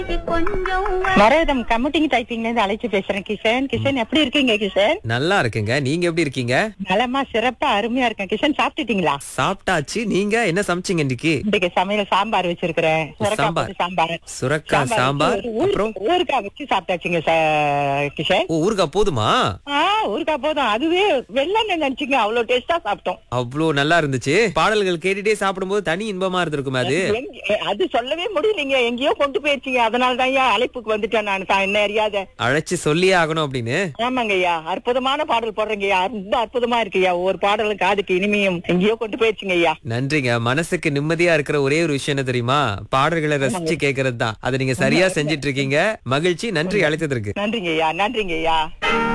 கொஞ்சம் மரதம் கம்யூட்டிங் டைப்பிங்ல இருந்து அழைச்சு பேசுறேன் கிஷன் கிஷன் எப்படி இருக்கீங்க கிஷன் நல்லா இருக்குங்க நீங்க எப்படி இருக்கீங்க நலமா சிறப்பா அருமையா இருக்கேன் கிஷன் சாப்பிட்டுட்டீங்களா சாப்பிட்டாச்சு நீங்க என்ன சமைச்சீங்க இன்னைக்கு இன்றைக்கு சமையல் சாம்பார் வச்சிருக்கிறேன் சுரக்காய் சாம்பார். போட்டு சாம்பார் சுரக்காய் சாம்பார் வச்சு ஒரு அப்புறம் ஊரு- ஊறுகாய் வச்சு சாப்பிட்டாச்சுங்க ச- கிஷன் ஓ ஊறுகாய் போதுமா ஆ ஊறுகாய் போதும் அதுவே வெள்ளம் நினைச்சுங்க அவ்வளவு டேஸ்டா சாப்பிட்டோம் அவ்வளோ நல்லா இருந்துச்சு பாடல்கள் கேட்டுட்டே சாப்பிடும்போது தனி இன்பமா இருந்திருக்குமே அது எங்க- அது சொல்லவே முடியலீங்க எங்கேயோ கொண்டு போயிருச்சீங்க அதனால தான் ஐயா அழைப்புக்கு வந்துட்டேன் நான் தான் என்ன அறியாத அழைச்சு சொல்லியே ஆகணும் அப்படின்னு ஆமாங்க ஐயா அற்புதமான பாடல் போடுறீங்க ஐயா ரொம்ப அற்புதமா இருக்கு ஐயா ஒவ்வொரு பாடலும் காதுக்கு இனிமையும் எங்கேயோ கொண்டு போயிருச்சுங்க ஐயா நன்றிங்க மனசுக்கு நிம்மதியா இருக்கிற ஒரே ஒரு விஷயம் என்ன தெரியுமா பாடல்களை ரசிச்சு கேக்குறது தான் அதை நீங்க சரியா செஞ்சிட்டு இருக்கீங்க மகிழ்ச்சி நன்றி அழைத்ததற்கு நன்றிங்க ஐயா நன்றிங்க ஐயா